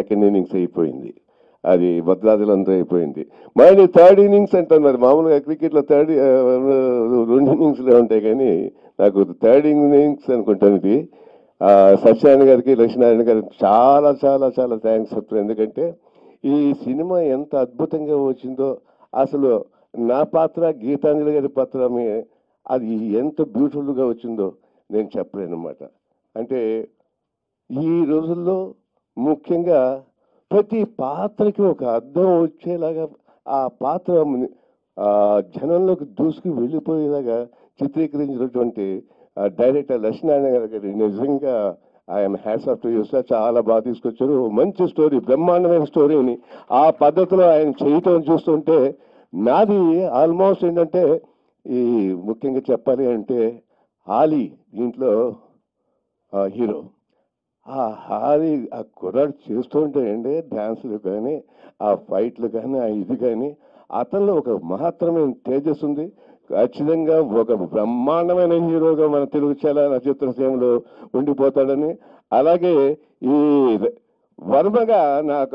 Second innings అయిపోయింది అది భద్రాచలంతో అయిపోయింది మళ్ళీ థర్డ్ ఇన్నింగ్స్ అంటారు మరి మామూలుగా క్రికెట్లో థర్డ్ రెండు ఇన్నింగ్స్లో ఉంటాయి కానీ నాకు థర్డ్ ఇన్నింగ్స్ అనుకుంటాను ఇది ఆ, సత్యనారాయణ గారికి లక్ష్మీనారాయణ గారికి చాలా చాలా చాలా థ్యాంక్స్ చెప్తాను ఎందుకంటే ఈ సినిమా ఎంత అద్భుతంగా వచ్చిందో అసలు నా పాత్ర గీతాంజలి గారి పాత్ర మీ- అది ఎంత బ్యూటిఫుల్గా వచ్చిందో నేను చెప్పలేను అనమాట అంటే ఈ రోజుల్లో ముఖ్యంగా ప్రతి పాత్రకి ఒక అర్థం వచ్చేలాగా ఆ పాత్ర ఆ జనంలోకి దూసుకు వెళ్ళిపోయేలాగా చిత్రీకరించినటువంటి ఆ డైరెక్టర్ లక్ష్మీనారాయణ గారి నిజంగా I'm hats off to you sir చాలా బాగా తీసుకొచ్చారు మంచి స్టోరీ బ్రహ్మాండమైన స్టోరీని ఆ పద్ధతిలో ఆయన చేయటం చూస్తుంటే నాది ఆల్మోస్ట్ ఏంటంటే ఈ ముఖ్యంగా చెప్పాలి అంటే ఆలీ దీంట్లో హీరో ఆ హారీ ఆ కుర్రాడు చేస్తుంటే అండి డ్యాన్సులు కానీ ఆ ఫైట్లు కానీ ఆ ఇది కానీ అతనిలో ఒక మహత్తరమైన తేజస్ ఉంది ఖచ్చితంగా ఒక బ్రహ్మాండమైన హీరోగా మన తెలుగు చలన చిత్రసీమలో ఉండిపోతాడని అలాగే ఈ వర్మగా నాకు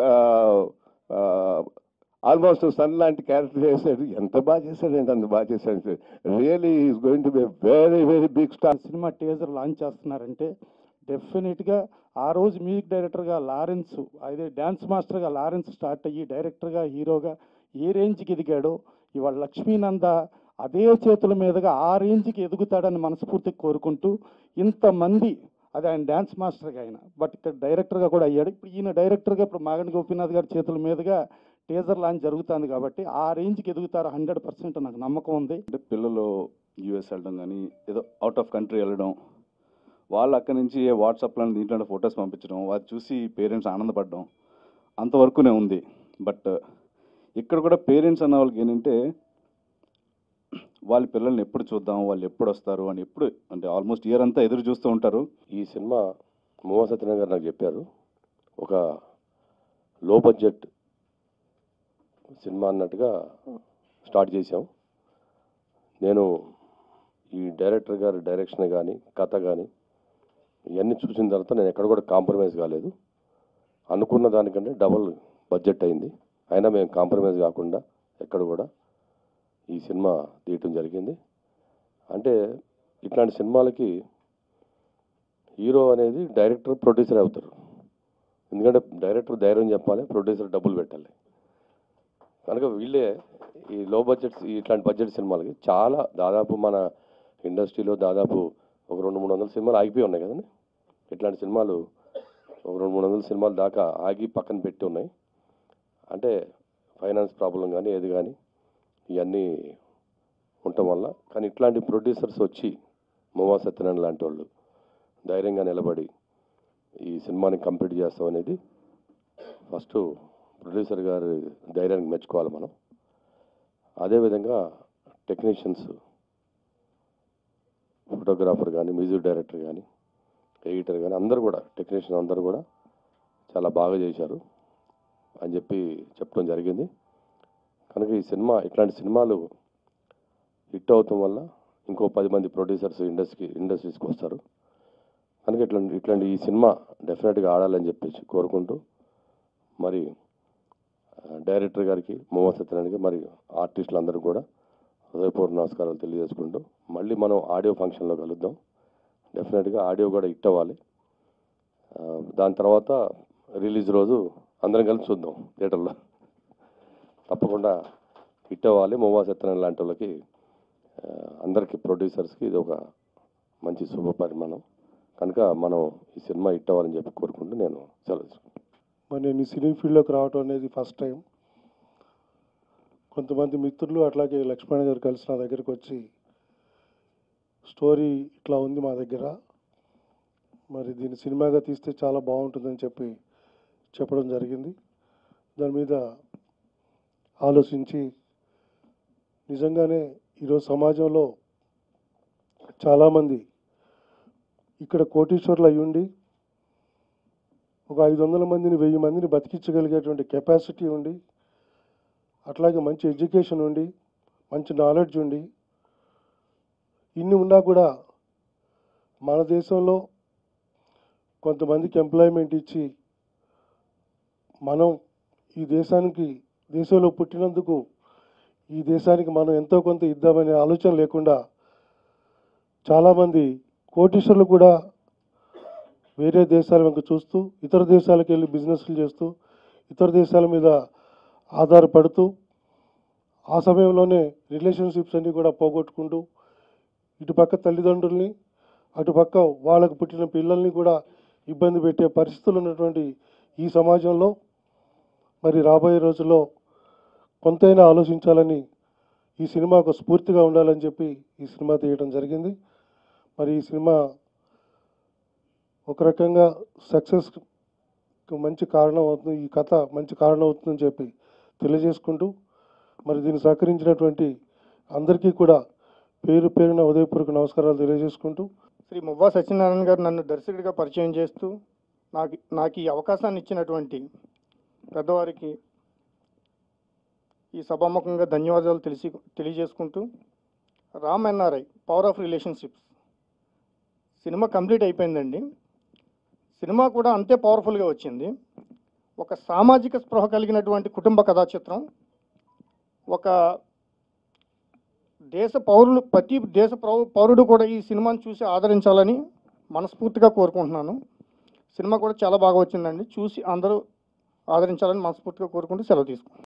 ఆల్మోస్ట్ సన్ లాంటి క్యారెక్టర్ చేశాడు ఎంత బాగా చేశాడంటే అంత బాగా చేశాడు really is going to be very very big star cinema teaser launch చేస్తున్నారంటే డెఫినెట్గా ఆ రోజు మ్యూజిక్ డైరెక్టర్గా లారెన్స్ అదే డ్యాన్స్ మాస్టర్గా లారెన్స్ స్టార్ట్ అయ్యి డైరెక్టర్గా హీరోగా ఏ రేంజ్కి ఎదిగాడో ఇవాళ లక్ష్మీనంద అదే చేతుల మీదుగా ఆ రేంజ్కి ఎదుగుతాడని మనస్ఫూర్తిగా కోరుకుంటూ ఇంతమంది అది ఆయన డ్యాన్స్ మాస్టర్గా ఆయన బట్ ఇక్కడ డైరెక్టర్గా కూడా అయ్యాడు ఇప్పుడు ఈయన డైరెక్టర్గా ఇప్పుడు మాగంటి గోపీనాథ్ గారి చేతుల మీదుగా టీజర్ లాంచ్ జరుగుతుంది కాబట్టి ఆ రేంజ్కి ఎదుగుతారు హండ్రెడ్ పర్సెంట్ నాకు నమ్మకం ఉంది అంటే పిల్లలు యూఎస్ వెళ్ళడం కానీ ఏదో అవుట్ ఆఫ్ కంట్రీ వెళ్ళడం వాళ్ళు అక్కడి నుంచి ఏ వాట్సాప్లో దీంట్లో ఫొటోస్ పంపించడం అది చూసి పేరెంట్స్ ఆనందపడడం అంతవరకునే ఉంది బట్ ఇక్కడ కూడా పేరెంట్స్ అన్న వాళ్ళకి ఏంటంటే వాళ్ళ పిల్లల్ని ఎప్పుడు చూద్దాం వాళ్ళు ఎప్పుడు వస్తారు అని ఎప్పుడు అంటే ఆల్మోస్ట్ ఇయర్ అంతా ఎదురు చూస్తూ ఉంటారు ఈ సినిమా మోహ సత్యనారాయణ గారు నాకు చెప్పారు ఒక లో బడ్జెట్ సినిమా అన్నట్టుగా స్టార్ట్ చేశాం నేను ఈ డైరెక్టర్ గారి డైరెక్షన్ కానీ కథ కానీ ఇవన్నీ చూసిన తర్వాత నేను ఎక్కడ కూడా కాంప్రమైజ్ కాలేదు అనుకున్న దానికంటే డబల్ బడ్జెట్ అయింది అయినా మేము కాంప్రమైజ్ కాకుండా ఎక్కడ కూడా ఈ సినిమా తీయటం జరిగింది అంటే ఇట్లాంటి సినిమాలకి హీరో అనేది డైరెక్టర్ ప్రొడ్యూసర్ అవుతారు ఎందుకంటే డైరెక్టర్ ధైర్యం చెప్పాలి ప్రొడ్యూసర్ డబ్బులు పెట్టాలి కనుక వీళ్ళే ఈ లో బడ్జెట్ ఇట్లాంటి బడ్జెట్ సినిమాలకి చాలా దాదాపు మన ఇండస్ట్రీలో దాదాపు ఒక రెండు మూడు వందల సినిమాలు ఆగిపోయి ఉన్నాయి కదండి ఇట్లాంటి సినిమాలు ఒక రెండు మూడు వందల సినిమాలు దాకా ఆగి పక్కన పెట్టి ఉన్నాయి అంటే ఫైనాన్స్ ప్రాబ్లం కానీ ఏది కానీ ఇవన్నీ ఉండటం వల్ల కానీ ఇట్లాంటి ప్రొడ్యూసర్స్ వచ్చి మోవా సత్యనారాయణ లాంటి వాళ్ళు ధైర్యంగా నిలబడి ఈ సినిమాని కంప్లీట్ చేస్తాం అనేది ఫస్ట్ ప్రొడ్యూసర్ గారి ధైర్యానికి మెచ్చుకోవాలి మనం అదేవిధంగా టెక్నీషియన్స్ ఫోటోగ్రాఫర్ కానీ మ్యూజిక్ డైరెక్టర్ కానీ ఎడిటర్ కానీ అందరూ కూడా టెక్నీషియన్ అందరూ కూడా చాలా బాగా చేశారు అని చెప్పి చెప్పడం జరిగింది కనుక ఈ సినిమా ఇట్లాంటి సినిమాలు హిట్ అవటం వల్ల ఇంకో పది మంది ప్రొడ్యూసర్స్ ఇండస్ట్రీ ఇండస్ట్రీస్కి వస్తారు కనుక ఇట్లాంటి ఇట్లాంటి ఈ సినిమా డెఫినెట్గా ఆడాలని చెప్పేసి కోరుకుంటూ మరి ఆ, డైరెక్టర్ గారికి మోహన్ సత్యనారాయణకి మరి ఆర్టిస్టులు అందరూ కూడా హృదయపూర్వ నమస్కారాలు తెలియజేసుకుంటూ మళ్ళీ మనం ఆడియో ఫంక్షన్లో కలుద్దాం డెఫినెట్గా ఆడియో కూడా హిట్ అవ్వాలి ఆ, దాని తర్వాత రిలీజ్ రోజు అందరం కలిసి చూద్దాం థియేటర్లో తప్పకుండా హిట్ అవ్వాలి మోవా సత్యనారాయణ లాంటి వాళ్ళకి ఆ, అందరికీ ప్రొడ్యూసర్స్కి ఇది ఒక మంచి శుభ పరిమాణం కనుక మనం ఈ సినిమా హిట్ అవ్వాలని చెప్పి కోరుకుంటూ నేను సెలవు తీసుకుంటాను. మరి నేను ఈ సినీ ఫీల్డ్లోకి రావడం అనేది ఫస్ట్ టైం కొంతమంది మిత్రులు అట్లాగే లక్ష్మణ్ గారు కలిసి నా దగ్గరికి వచ్చి స్టోరీ ఇట్లా ఉంది మా దగ్గర మరి దీన్ని సినిమాగా తీస్తే చాలా బాగుంటుందని చెప్పి చెప్పడం జరిగింది దాని మీద ఆలోచించి నిజంగానే ఈరోజు సమాజంలో చాలామంది ఇక్కడ కోటీశ్వర్లు అయ్యుండి ఒక ఐదు వందల మందిని వెయ్యి మందిని బతికించగలిగేటువంటి కెపాసిటీ ఉండి అట్లాగే మంచి ఎడ్యుకేషన్ ఉండి మంచి నాలెడ్జ్ ఉండి ఇన్ని ఉన్నా కూడా మన దేశంలో కొంతమందికి ఎంప్లాయ్మెంట్ ఇచ్చి మనం ఈ దేశానికి దేశంలో పుట్టినందుకు ఈ దేశానికి మనం ఎంతో కొంత ఇద్దామనే ఆలోచన లేకుండా చాలామంది కోటీశ్వరులు కూడా వేరే దేశాల వెంక చూస్తూ ఇతర దేశాలకు వెళ్ళి బిజినెస్లు చేస్తూ ఇతర దేశాల మీద ఆధారపడుతూ ఆ సమయంలోనే రిలేషన్షిప్స్ అన్నీ కూడా పోగొట్టుకుంటూ ఇటుపక్క తల్లిదండ్రుల్ని అటుపక్క వాళ్ళకు పుట్టిన పిల్లల్ని కూడా ఇబ్బంది పెట్టే పరిస్థితులు ఉన్నటువంటి ఈ సమాజంలో మరి రాబోయే రోజుల్లో కొంతైనా ఆలోచించాలని ఈ సినిమాకు స్ఫూర్తిగా ఉండాలని చెప్పి ఈ సినిమా తీయడం జరిగింది మరి ఈ సినిమా ఒక రకంగా సక్సెస్ మంచి కారణం అవుతుంది ఈ కథ మంచి కారణం అవుతుందని చెప్పి తెలియజేసుకుంటూ మరి దీన్ని సహకరించినటువంటి అందరికీ కూడా పేరు పేరున ఉదయపూర్వక నమస్కారాలు తెలియజేసుకుంటూ శ్రీ మువ్వా సత్యనారాయణ గారు నన్ను దర్శకుడిగా పరిచయం చేస్తూ నాకు నాకు ఈ అవకాశాన్ని ఇచ్చినటువంటి పెద్దవారికి ఈ సభాముఖంగా ధన్యవాదాలు తెలిసి తెలియజేసుకుంటూ Ram NRI power of relationships cinema complete అయిపోయిందండి సినిమా కూడా అంతే పవర్ఫుల్గా వచ్చింది ఒక సామాజిక స్పృహ కలిగినటువంటి కుటుంబ కథా చిత్రం ఒక దేశ పౌరులు ప్రతి దేశ పౌ- పౌరుడు కూడా ఈ సినిమాను చూసి ఆదరించాలని మనస్ఫూర్తిగా కోరుకుంటున్నాను సినిమా కూడా చాలా బాగా వచ్చిందండి చూసి అందరూ ఆదరించాలని మనస్ఫూర్తిగా కోరుకుంటూ సెలవు తీసుకుంటాను